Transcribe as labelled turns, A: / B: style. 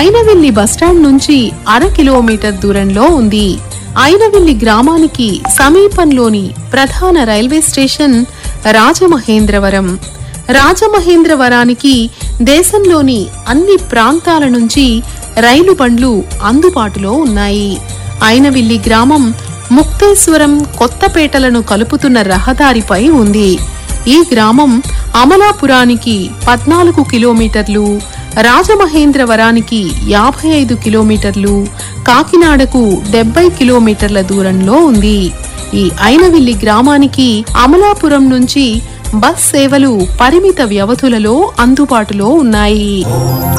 A: Ainavilli bus stand నుంచి అర kilometre దూరంలో ఉంది ఐనవిల్లి గ్రామానికి సమీపంలోని ప్రధాన రైల్వే స్టేషన్ రాజమహేంద్రవరం రాజమహేంద్రవరానికి దేశంలోని అన్ని ప్రాంతాల నుంచి రైలు బండ్లు అందుబాటులో ఉన్నాయి ఐనవిల్లి గ్రామం ముక్తేశ్వరం కొత్తపేటలను కలుపుతున్న రహదారిపై ఉంది ఈ గ్రామం అమలాపురానికి పద్నాలుగు కిలోమీటర్లు రాజమహేంద్రవరానికి యాభై ఐదు కిలోమీటర్లు కాకినాడకు డెబ్బై కిలోమీటర్ల దూరంలో ఉంది ఈ ఐనవిల్లి గ్రామానికి అమలాపురం నుంచి బస్ సేవలు పరిమిత వ్యవధులలో అందుబాటులో ఉన్నాయి